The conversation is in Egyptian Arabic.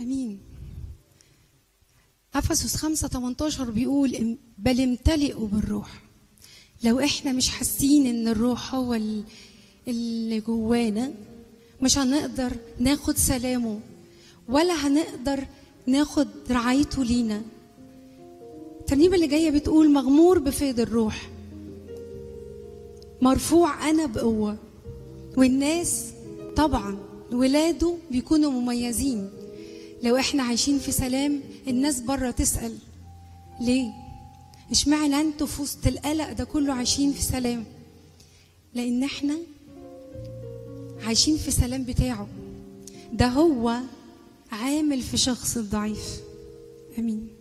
امين افسس 5 18 بيقول ام- بل امتلئوا بالروح لو احنا مش حاسين ان الروح هو ال- اللي جوانا مش هنقدر ناخد سلامه ولا هنقدر ناخد رعايته لينا الترنيمه اللي جايه بتقول مغمور بفيض الروح مرفوع انا بقوه والناس طبعا ولاده بيكونوا مميزين لو احنا عايشين في سلام الناس بره تسال ليه اشمعنى انتوا في وسط القلق ده كله عايشين في سلام لان احنا عايشين في سلام بتاعه ده هو عامل في شخص الضعيف امين